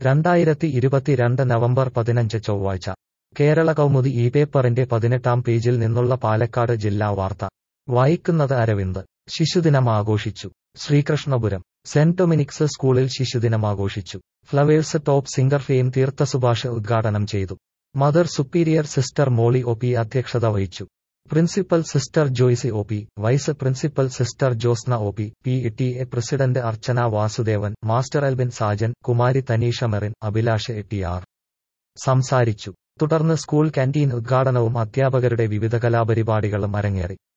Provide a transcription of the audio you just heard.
രണ്ടായിരത്തി ഇരുപത്തിരണ്ട് നവംബർ പതിനഞ്ച് ചൊവ്വാഴ്ച കേരള കൗമുദി ഈ പേപ്പറിന്റെ പതിനെട്ടാം പേജിൽ നിന്നുള്ള പാലക്കാട് ജില്ലാ വാർത്ത വായിക്കുന്നത് അരവിന്ദ് ശിശുദിനം ആഘോഷിച്ചു ശ്രീകൃഷ്ണപുരം സെന്റ് ഡൊമിനിക്സ് സ്കൂളിൽ ശിശുദിനം ആഘോഷിച്ചു Flowers top singer fame Theertha Subhash ഉദ്ഘാടനം ചെയ്തു mother superior sister Molly O P അധ്യക്ഷത വഹിച്ചു principal sister Joicy O P vice principal sister Josna O P P T A president Archana Vasudevan master Elvin Sajan Kumari Thaneesha Merin Abhilash T R സംസാരിച്ചു തുടർന്ന് സ്കൂൾ കാന്റീൻ ഉദ്ഘാടനവും അധ്യാപകരുടെ വിവിധ കലാപരിപാടികളും അരങ്ങേറി